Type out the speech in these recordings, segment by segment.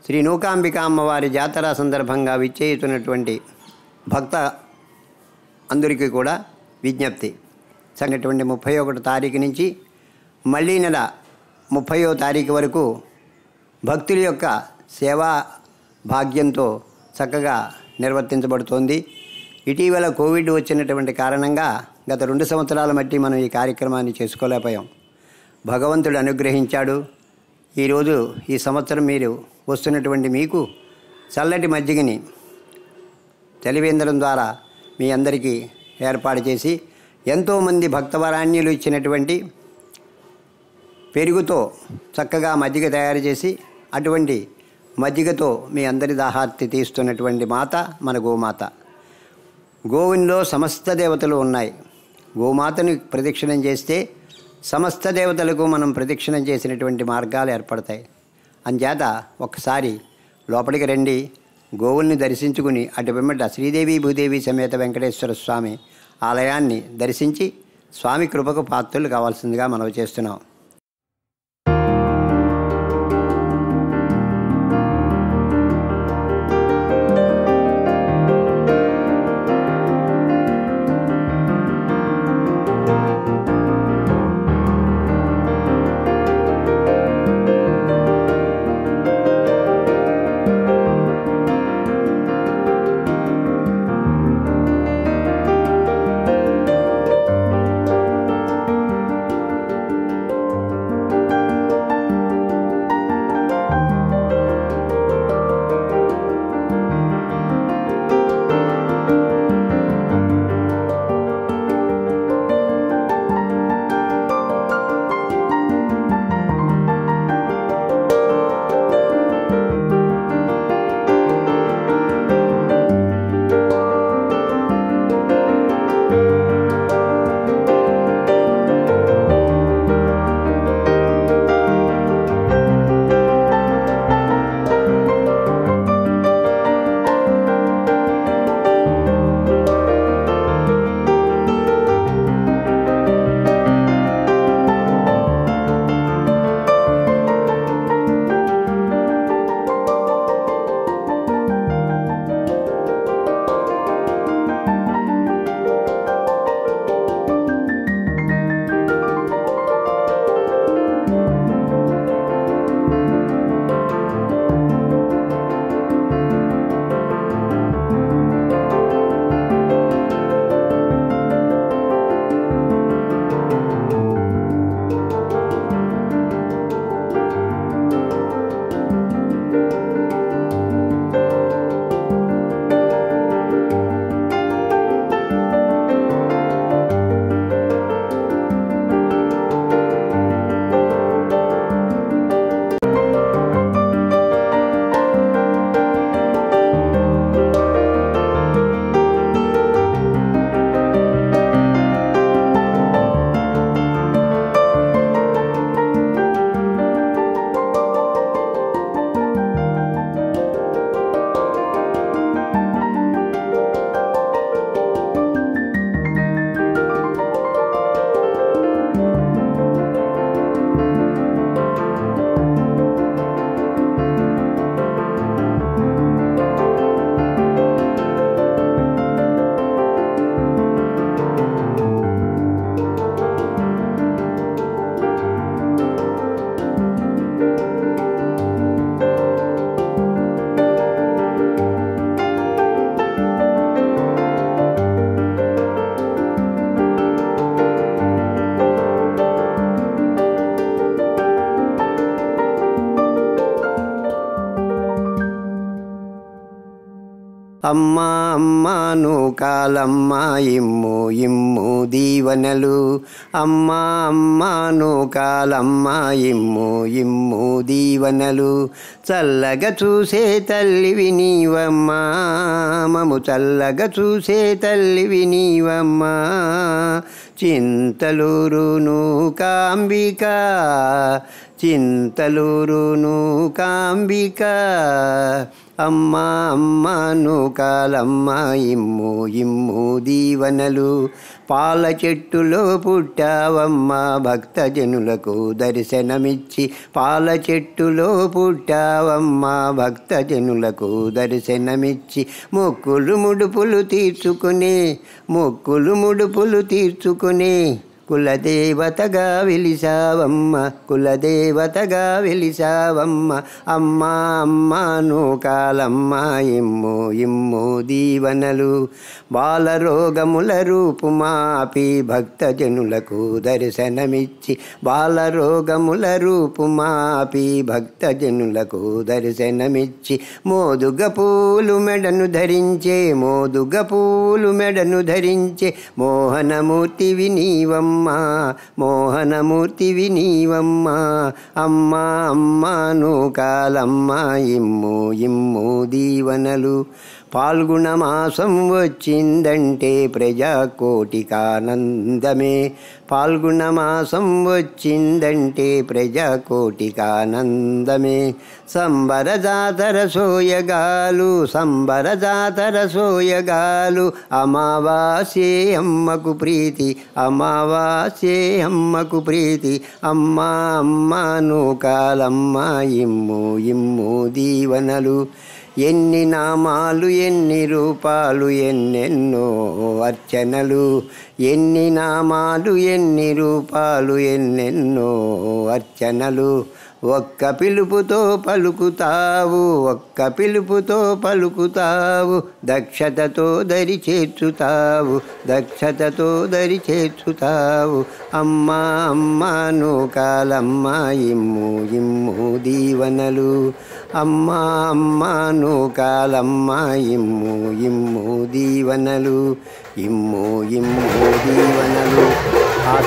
శ్రీ నూకాంబిక అమ్మవారి జాతర సందర్భంగా విచ్చేయుతున్నటువంటి భక్త అందరికీ కూడా విజ్ఞప్తి సంగటువంటి ముప్పై ఒకటి తారీఖు నుంచి మళ్ళీ నెల ముప్పయో తారీఖు వరకు భక్తుల యొక్క సేవా భాగ్యంతో చక్కగా నిర్వర్తించబడుతోంది ఇటీవల కోవిడ్ వచ్చినటువంటి కారణంగా గత రెండు సంవత్సరాల మట్టి మనం ఈ కార్యక్రమాన్ని చేసుకోలేకపోయాం భగవంతుడు అనుగ్రహించాడు ఈరోజు ఈ సంవత్సరం మీరు వస్తున్నటువంటి మీకు చల్లటి మజ్జిగని చలివేంద్రం ద్వారా మీ అందరికీ ఏర్పాటు చేసి ఎంతోమంది భక్తవరాణ్యులు ఇచ్చినటువంటి పెరుగుతో చక్కగా మజ్జిగ తయారు చేసి అటువంటి మజ్జిగతో మీ అందరి దాహార్తి తీస్తున్నటువంటి మాత మన గోమాత గోవుల్లో సమస్త దేవతలు ఉన్నాయి గోమాతను ప్రదక్షిణం చేస్తే సమస్త దేవతలకు మనం ప్రదక్షిణం చేసినటువంటి మార్గాలు ఏర్పడతాయి అంచేత ఒక్కసారి లోపలికి రండి గోవుల్ని దర్శించుకుని అటు వెంబట శ్రీదేవి భూదేవి సమేత వెంకటేశ్వర స్వామి ఆలయాన్ని దర్శించి స్వామి కృపకు పాత్రలు కావాల్సిందిగా మనవి చేస్తున్నాం అమ్మా అమ్మాను కాలమ్మా ఇమ్ము ఇమ్ము దీవనలు అమ్మా అమ్మాను కాలమ్మా ఇమ్ము ఇమ్ము దీవనలు చల్లగా చూసే తల్లివి నీవమ్మా మము చల్లగా చూసే తల్లివి నీవమ్మా చింతలూరును కాంబిక చింతలూరును కాంబిక అమ్మా అమ్మాను కాలమ్మ ఇమ్ము ఇమ్ము దీవనలు పాల చెట్టులో పుట్టావమ్మ భక్తజనులకు దర్శనమిచ్చి పాల చెట్టులో పుట్టావమ్మ భక్తజనులకు దర్శనమిచ్చి మొక్కులు ముడుపులు తీర్చుకుని మొక్కులు ముడుపులు తీర్చుకుని కులదేవతగా వెలిసావమ్మ కులదేవతగా వెలిసావమ్మ అమ్మా అమ్మాను కాలమ్మ ఇమ్ము ఇమ్ము దీవనలు బాలరోగముల రూపు మాపి భక్తజనులకు దర్శనమిచ్చి బాలరోగముల రూపు మాపి భక్తజనులకు దర్శనమిచ్చి మోదుగ పూలు మెడను ధరించే మోదుగ పూలు మెడను ధరించే మోహనమూర్తివి నీవమ్మ మోహనమూర్తివి నీవమ్మ అమ్మా అమ్మాను కాలమ్మ ఇమ్ము ఇమ్ము దీవనలు పాల్గొన మాసం వచ్చిందంటే ప్రజాకోటికానందమే పాల్గొన మాసం వచ్చిందంటే ప్రజాకోటికానందమే సంబర జాతర సోయగాలు సంబర జాతర సోయగాలు అమావాస్యే అమ్మకు ప్రీతి అమావాస్యే అమ్మకు ప్రీతి అమ్మా అమ్మాను కాలమ్మ ఇమ్ము ఇమ్ము దీవనలు ఎన్ని నామాలు ఎన్ని రూపాలు ఎన్నెన్నో అర్చనలు ఎన్ని నామాలు ఎన్ని రూపాలు ఎన్నెన్నో అర్చనలు ఒక్క పిలుపుతో పలుకుతావు ఒక్క పిలుపుతో పలుకుతావు దక్షతతో దరి చేర్చుతావు దక్షతతో దరి చేర్చుతావు అమ్మా అమ్మాను కాలమ్మ ఇమ్ము ఇమ్ము దీవనలు అమ్మా అమ్మాను కాలమ్మ ఇమ్ము ఇమ్ము దీవనలు ఇమ్ము ఇమ్ము దీవనలు ఆ-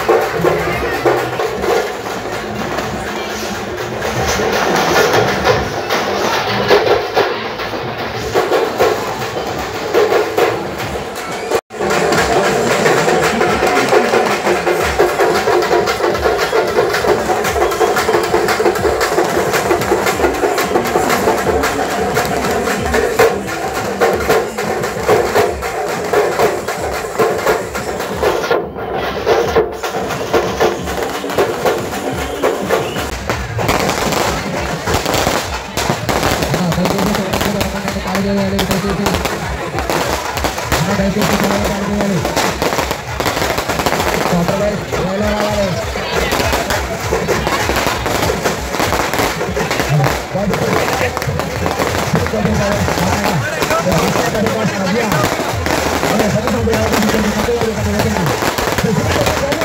Thank you.